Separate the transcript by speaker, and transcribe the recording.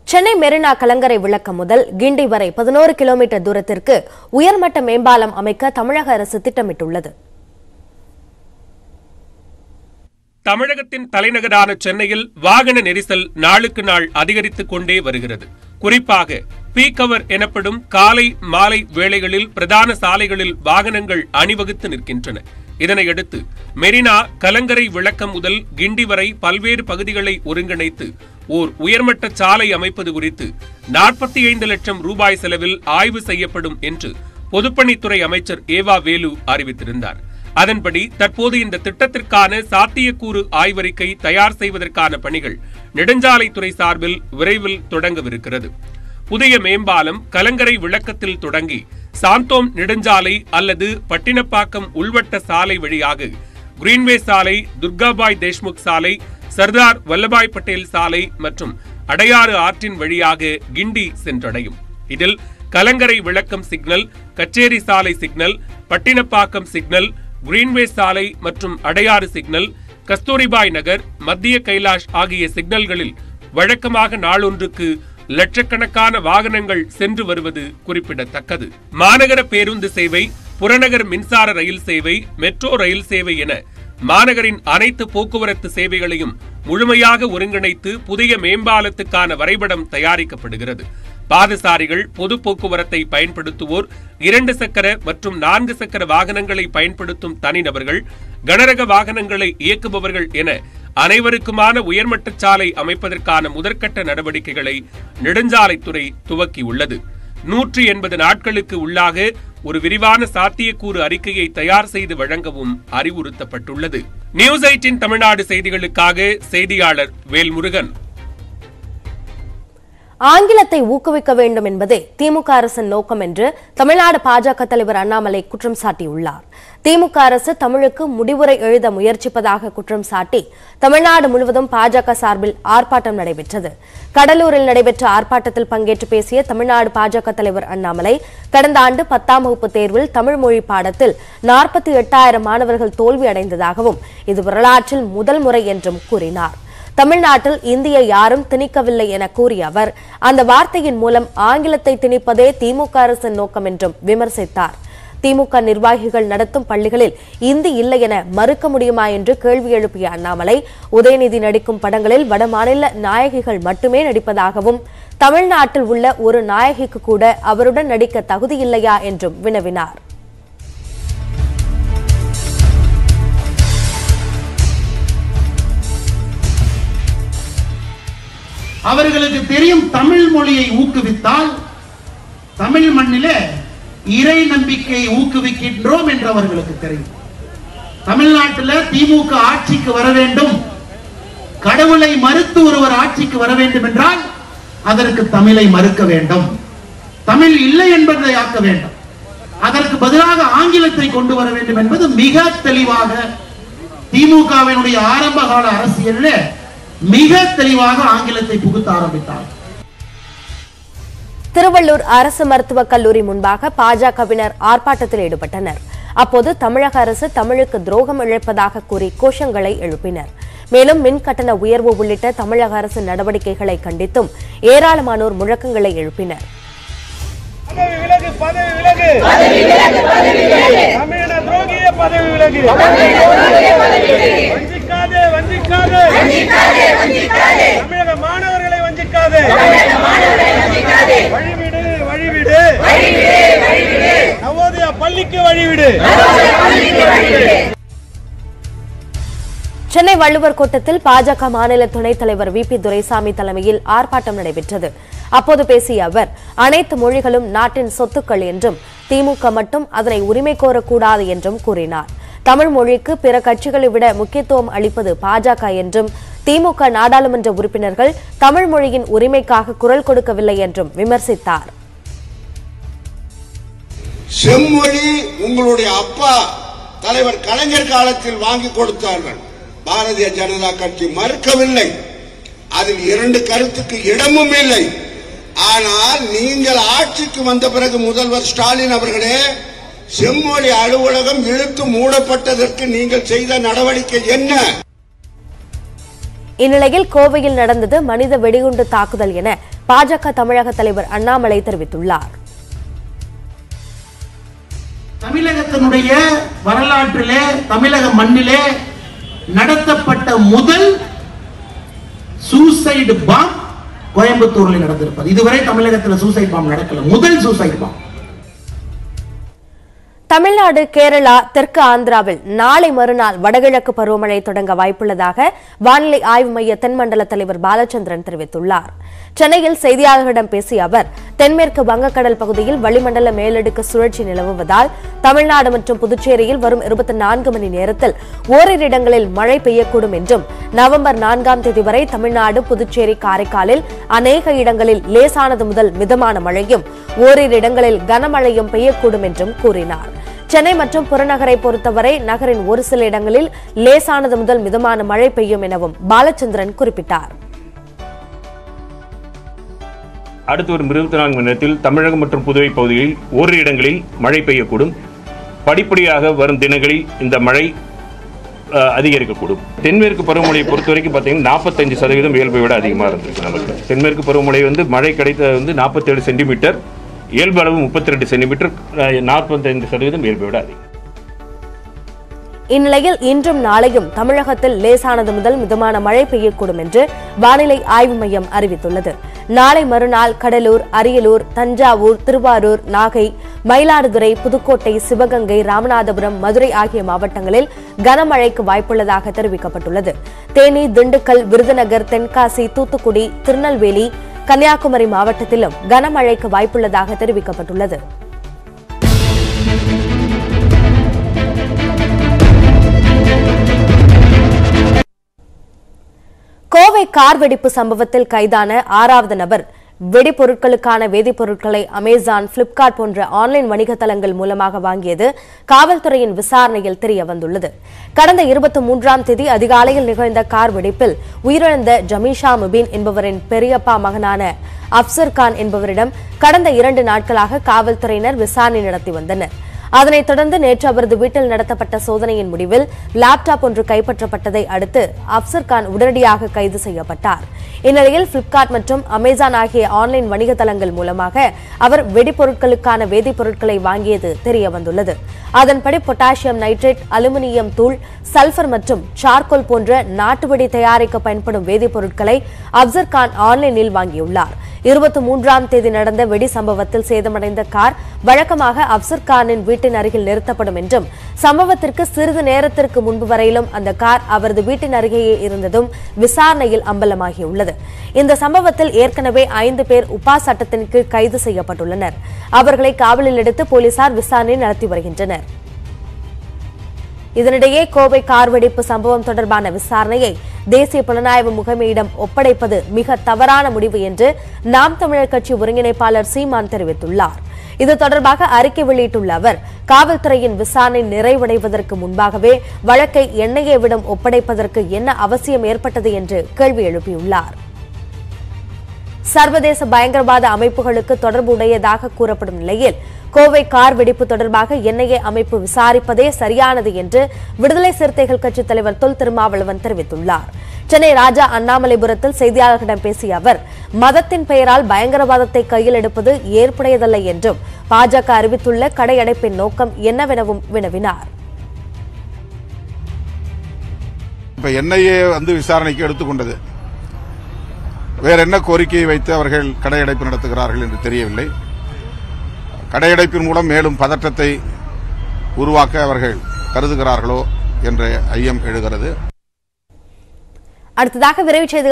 Speaker 1: சென்னை மெரினா கலங்கரை விளக்கம் முதல் கிண்டி வரை பதினோரு கிலோமீட்டர் தூரத்திற்கு உயர்மட்ட மேம்பாலம் அமைக்க தமிழக அரசு திட்டமிட்டுள்ளது
Speaker 2: தமிழகத்தின் தலைநகரான சென்னையில் வாகன நெரிசல் நாளுக்கு நாள் அதிகரித்துக் கொண்டே வருகிறது குறிப்பாக பீக் அவர் எனப்படும் காலை மாலை வேளைகளில் பிரதான சாலைகளில் வாகனங்கள் அணிவகுத்து நிற்கின்றன இதனையடுத்து மெரினா கலங்கரை விளக்கம் முதல் கிண்டி வரை பல்வேறு பகுதிகளை ஒருங்கிணைத்து ஓர் உயர்மட்ட சாலை அமைப்பது குறித்து நாற்பத்தி ஐந்து லட்சம் ரூபாய் செலவில் ஆய்வு செய்யப்படும் என்று பொதுப்பணித்துறை அமைச்சர் ஏவா வேலு அறிவித்திருந்தார் அதன்படி தற்போது இந்த திட்டத்திற்கான சாத்தியக்கூறு ஆய்வறிக்கை தயார் செய்வதற்கான பணிகள் நெடுஞ்சாலைத்துறை சார்பில் விரைவில் தொடங்கவிருக்கிறது புதிய மேம்பாலம் கலங்கரை விளக்கத்தில் தொடங்கி சாந்தோம் நெடுஞ்சாலை அல்லது பட்டினப்பாக்கம் உள்வட்ட சாலை வழியாக கிரீன்வே சாலை துர்காபாய் தேஷ்முக் சாலை சர்தார் வல்லபாய் பட்டேல் சாலை மற்றும் அடையாறு ஆற்றின் வழியாக கிண்டி சென்றடையும் இதில் கலங்கரை விளக்கம் சிக்னல் கச்சேரி சாலை சிக்னல் பட்டினப்பாக்கம் சிக்னல் கிரீன்வே சாலை மற்றும் அடையாறு சிக்னல் கஸ்தூரிபாய் நகர் மத்திய கைலாஷ் ஆகிய சிக்னல்களில் வழக்கமாக நாளொன்றுக்கு லட்சக்கணக்கான வாகனங்கள் சென்று வருவது குறிப்பிடத்தக்கது மாநகர பேருந்து சேவை புறநகர் மின்சார ரயில் சேவை மெட்ரோ ரயில் சேவை என மாநகரின் அனைத்து போக்குவரத்து சேவைகளையும் முழுமையாக ஒருங்கிணைத்து புதிய மேம்பாலத்துக்கான வரைபடம் தயாரிக்கப்படுகிறது பாதசாரிகள் பொது போக்குவரத்தை பயன்படுத்துவோர் இரண்டு சக்கர மற்றும் நான்கு சக்கர வாகனங்களை பயன்படுத்தும் தனிநபர்கள் கனரக வாகனங்களை இயக்குபவர்கள் என அனைவருக்குமான உயர்மட்ட சாலை அமைப்பதற்கான முதற்கட்ட நடவடிக்கைகளை நெடுஞ்சாலைத்துறை துவக்கியுள்ளது நூற்றி எண்பது நாட்களுக்கு உள்ளாக ஒரு விரிவான சாத்தியக்கூறு அறிக்கையை தயார் செய்து வழங்கவும் அறிவுறுத்தப்பட்டுள்ளது நியூஸ் எயிட்டின் தமிழ்நாடு செய்திகளுக்காக செய்தியாளர் வேல்முருகன்
Speaker 1: ஆங்கிலத்தை ஊக்குவிக்க வேண்டும் என்பதே திமுக அரசின் நோக்கம் என்று தமிழ்நாடு பாஜக தலைவர் அண்ணாமலை குற்றம் சாட்டியுள்ளார் திமுக அரசு தமிழுக்கு முடிவுரை எழுத முயற்சிப்பதாக குற்றம் சாட்டி தமிழ்நாடு முழுவதும் பாஜக சார்பில் ஆர்ப்பாட்டம் நடைபெற்றது கடலூரில் நடைபெற்ற ஆர்ப்பாட்டத்தில் பங்கேற்று பேசிய தமிழ்நாடு பாஜக தலைவர் அண்ணாமலை கடந்த ஆண்டு பத்தாம் வகுப்பு தேர்வில் தமிழ் மொழி பாடத்தில் நாற்பத்தி எட்டாயிரம் மாணவர்கள் தோல்வி அடைந்ததாகவும் இது வரலாற்றில் முதல் முறை என்றும் கூறினார் தமிழ்நாட்டில் இந்திய யாரும் திணிக்கவில்லை என கூறிய அவர் அந்த வார்த்தையின் மூலம் ஆங்கிலத்தை திணிப்பதே திமுக அரசின் நோக்கம் என்றும் விமர்சித்தார் திமுக நிர்வாகிகள் நடத்தும் பள்ளிகளில் இந்தி இல்லை என மறுக்க முடியுமா என்று கேள்வி எழுப்பிய அண்ணாமலை உதயநிதி நடிக்கும் படங்களில் வடமாநில நாயகிகள் மட்டுமே நடிப்பதாகவும் தமிழ்நாட்டில் உள்ள ஒரு நாயகிக்கு கூட அவருடன் நடிக்க தகுதியில்லையா என்றும் வினவினார்
Speaker 3: அவர்களுக்கு தெரியும் தமிழ் மொழியை ஊக்குவித்தால் தமிழ் மண்ணிலே இறை நம்பிக்கையை ஊக்குவிக்கின்றோம் என்று அவர்களுக்கு தெரியும் தமிழ்நாட்டில் திமுக ஆட்சிக்கு வர வேண்டும் கடவுளை மறுத்து ஒருவர் ஆட்சிக்கு வர வேண்டும் என்றால் அதற்கு தமிழை மறுக்க வேண்டும் தமிழ் இல்லை என்பதை ஆக்க வேண்டும் அதற்கு பதிலாக ஆங்கிலத்தை கொண்டு வர வேண்டும் என்பது மிக தெளிவாக திமுகவினுடைய ஆரம்ப கால அரசியலில் மிக தெளிவாக ஆங்கிலத்தை புகுத்த ஆரம்பித்தார்
Speaker 1: திருவள்ளூர் அரசு மருத்துவக் கல்லூரி முன்பாக பாஜகவினர் ஆர்ப்பாட்டத்தில் ஈடுபட்டனர் அப்போது தமிழக அரசு தமிழுக்கு துரோகம் இழைப்பதாக கூறி கோஷங்களை எழுப்பினர் மேலும் மின் கட்டண உயர்வு உள்ளிட்ட தமிழக அரசு நடவடிக்கைகளை கண்டித்தும் ஏராளமானோர் முழக்கங்களை எழுப்பினர்
Speaker 4: பதவி விலகு பதவி விலகு பதவி விலகு பதவி விலகு தமிழின துரோகிய பதவி விலகு வஞ்சிக்காதே வஞ்சிக்காதே வஞ்சிக்காதே வஞ்சிக்காதே தமிழக மாணவர்களை வஞ்சிக்காதே தமிழக மாணவர்களை வஞ்சிக்காதே வழிவிடு வழிவிடு வழிவிடு வழிவிடு நவோதயா பள்ளிக்கு வழிவிடு
Speaker 1: சென்னை வள்ளுவர் கோட்டத்தில் பாஜக மாநில துணைத் தலைவர் வி பி துரைசாமி தலைமையில் ஆர்ப்பாட்டம் நடைபெற்றது அப்போது பேசிய அவர் அனைத்து மொழிகளும் நாட்டின் சொத்துக்கள் என்றும் திமுக மட்டும் அதனை உரிமை கோரக்கூடாது என்றும் கூறினார் தமிழ் மொழிக்கு பிற கட்சிகளை விட முக்கியத்துவம் அளிப்பது பாஜக என்றும் திமுக நாடாளுமன்ற உறுப்பினர்கள் தமிழ் மொழியின் உரிமைக்காக குரல் கொடுக்கவில்லை என்றும் விமர்சித்தார்
Speaker 5: செம்மொழி உங்களுடைய அப்பா தலைவர் கலைஞர் காலத்தில் வாங்கி கொடுத்தார்கள் பாரதிய ஜனதா கட்சி மறுக்கவில்லை அதில் இரண்டு கருத்துக்கு இடமும் இல்லை ஆனால் நீங்கள் ஆட்சிக்கு வந்த பிறகு முதல்வர் ஸ்டாலின் அவர்களே செம்மொழி அலுவலகம் இழுத்து மூடப்பட்டதற்கு நீங்கள் செய்த நடவடிக்கை என்ன
Speaker 1: இந்நிலையில் கோவையில் நடந்தது மனித வெடிகுண்டு தாக்குதல் என பாஜக தமிழக தலைவர் அண்ணாமலை தெரிவித்துள்ளார்
Speaker 3: தமிழகத்தினுடைய வரலாற்றிலே தமிழக மண்ணிலே நடத்தப்பட்ட முதல் சூசைடு பாம் கோயம்புத்தூரில் நடந்திருப்பது இதுவரை தமிழகத்தில் சூசைட் பாம் நடக்கல முதல் சூசைட் பாம்
Speaker 1: தமிழ்நாடு கேரளா தெற்கு ஆந்திராவில் நாளை மறுநாள் வடகிழக்கு பருவமழை தொடங்க வாய்ப்புள்ளதாக வானிலை ஆய்வு மைய தென்மண்டல தலைவர் பாலச்சந்திரன் தெரிவித்துள்ளார் சென்னையில் செய்தியாளர்களிடம் பேசிய அவர் தென்மேற்கு வங்கக்கடல் பகுதியில் வளிமண்டல மேலடுக்கு சுழற்சி நிலவுவதால் தமிழ்நாடு மற்றும் புதுச்சேரியில் வரும் இருபத்தி நான்கு மணி நேரத்தில் ஓரிரு இடங்களில் மழை பெய்யக்கூடும் என்றும் நவம்பர் நான்காம் தேதி வரை தமிழ்நாடு புதுச்சேரி காரைக்காலில் அநேக இடங்களில் லேசானது முதல் மிதமான மழையும் ஓரிரு இடங்களில் கனமழையும் பெய்யக்கூடும் என்றும் கூறினார் சென்னை மற்றும் புறநகரை பொறுத்தவரை நகரின் ஒரு சில இடங்களில் லேசானது முதல் மிதமான மழை பெய்யும் எனவும் பாலச்சந்திரன் குறிப்பிட்டார்
Speaker 6: அடுத்து வரும் இருபத்தி நான்கு மணி நேரத்தில் தமிழகம் மற்றும் புதுவை பகுதிகளில் ஓரிரு இடங்களில் மழை பெய்யக்கூடும் படிப்படியாக வரும் தினங்களில் இந்த மழை அஹ், அதிகரிக்கக்கூடும் தென்மேற்கு பருவமழையை பொறுத்த வரைக்கும் பார்த்தீங்கன்னா நாற்பத்தஞ்சு சதவீதம் இயல்பை விட அதிகமாக இருந்திருக்கு நமக்கு தென்மேற்கு பருவமழை வந்து மழை கிடைத்தது வந்து நாற்பத்தேழு சென்டிமீட்டர் இயல்பு அளவு முப்பத்தி ரெண்டு சென்டிமீட்டர் நாற்பத்தைந்து சதவீதம் இயல்பை விட அதிகம்
Speaker 1: இந்நிலையில் இன்றும் நாளையும் தமிழகத்தில் லேசானது முதல் மிதமான மழை பெய்யக்கூடும் என்று வானிலை ஆய்வு மையம் அறிவித்துள்ளது நாளை மறுநாள் கடலூர் அரியலூர் தஞ்சாவூர் திருவாரூர் நாகை மயிலாடுதுறை புதுக்கோட்டை சிவகங்கை ராமநாதபுரம் மதுரை ஆகிய மாவட்டங்களில் கனமழைக்கு வாய்ப்புள்ளதாக தெரிவிக்கப்பட்டுள்ளது தேனி திண்டுக்கல் விருதுநகர் தென்காசி தூத்துக்குடி திருநெல்வேலி கன்னியாகுமரி மாவட்டத்திலும் கனமழைக்கு வாய்ப்புள்ளதாக தெரிவிக்கப்பட்டுள்ளது கோவை கார் வெடிப்பு சம்பவத்தில் கைதான ஆறாவது நபர் வெடிபொருட்களுக்கான வேதிப்பொருட்களை அமேசான் பிளிப்கார்ட் போன்ற ஆன்லைன் வணிக தளங்கள் மூலமாக வாங்கியது காவல்துறையின் விசாரணையில் தெரிய வந்துள்ளது கடந்த இருபத்தி மூன்றாம் தேதி அதிகாலையில் நிகழ்ந்த கார் வெடிப்பில் உயிரிழந்த ஜமீஷா முபீன் என்பவரின் பெரியப்பா மகனான அப்சர் கான் என்பவரிடம் கடந்த இரண்டு நாட்களாக காவல்துறையினர் விசாரணை நடத்தி வந்தனர் அதனைத் தொடர்ந்து நேற்று அவரது வீட்டில் நடத்தப்பட்ட சோதனையின் முடிவில் லேப்டாப் ஒன்று கைப்பற்றப்பட்டதை அடுத்து அப்சர் கான் உடனடியாக கைது செய்யப்பட்டார் இந்நிலையில் பிளிப்கார்ட் மற்றும் அமேசான் ஆகிய ஆன்லைன் வணிக தளங்கள் மூலமாக அவர் வெடிபொருட்களுக்கான வேதிப்பொருட்களை வாங்கியது தெரிய வந்துள்ளது அதன்படி பொட்டாசியம் நைட்ரேட் அலுமினியம் தூள் சல்பர் மற்றும் சார்கோல் போன்ற நாட்டு வெடி தயாரிக்க பயன்படும் வேதிப்பொருட்களை அப்சர் கான் ஆன்லைனில் வாங்கியுள்ளார் இருபத்தி மூன்றாம் தேதி நடந்த வெடி சம்பவத்தில் சேதமடைந்த கார் வழக்கமாக அப்சர் கானின் வீட்டின் அருகில் நிறுத்தப்படும் என்றும் சம்பவத்திற்கு சிறிது நேரத்திற்கு முன்பு வரையிலும் அந்த கார் அவரது வீட்டின் அருகேயே இருந்ததும் விசாரணையில் அம்பலமாகியுள்ளது இந்த சம்பவத்தில் ஏற்கனவே ஐந்து பேர் உபா சட்டத்தின் கீழ் கைது செய்யப்பட்டுள்ளனர் அவர்களை காவலில் எடுத்து போலீசார் விசாரணை நடத்தி வருகின்றனர் இதனிடையே கோவை கார் வெடிப்பு சம்பவம் தொடர்பான விசாரணையை தேசிய புலனாய்வு முகமையிடம் ஒப்படைப்பது மிக தவறான முடிவு என்று நாம் தமிழர் கட்சி ஒருங்கிணைப்பாளர் சீமான் தெரிவித்துள்ளார் இது தொடர்பாக அறிக்கை வெளியிட்டுள்ள அவர் காவல்துறையின் விசாரணை நிறைவடைவதற்கு முன்பாகவே வழக்கை என்ஐஏவிடம் ஒப்படைப்பதற்கு என்ன அவசியம் ஏற்பட்டது என்று கேள்வி எழுப்பியுள்ளார் சர்வதேச பயங்கரவாத அமைப்புகளுக்கு தொடர்பு உடையதாக கூறப்படும் நிலையில் கோவை கார் வெடிப்பு தொடர்பாக என்ஐஏ அமைப்பு விசாரிப்பதே சரியானது என்று விடுதலை சிறுத்தைகள் கட்சித் தலைவர் தொல் திருமாவளவன் தெரிவித்துள்ளார் சென்னை ராஜா அண்ணாமலைபுரத்தில் செய்தியாளர்களிடம் பேசிய அவர் மதத்தின் பெயரால் பயங்கரவாதத்தை கையில் எடுப்பது ஏற்புடையதல்ல என்றும் பாஜக அறிவித்துள்ள கடையடைப்பின் நோக்கம் என்னவெனவும் வினவினார்
Speaker 7: இப்ப என்ஐஏ வந்து விசாரணைக்கு எடுத்துக்கொண்டது வேற என்ன கோரிக்கையை வைத்து அவர்கள் கடையடைப்பு நடத்துகிறார்கள் என்று தெரியவில்லை கடையடைப்பின் மூலம் மேலும் பதற்றத்தை உருவாக்க அவர்கள் கருதுகிறார்களோ என்ற ஐயம் எழுகிறது
Speaker 1: அடுத்ததாக விரைவு செய்திகள்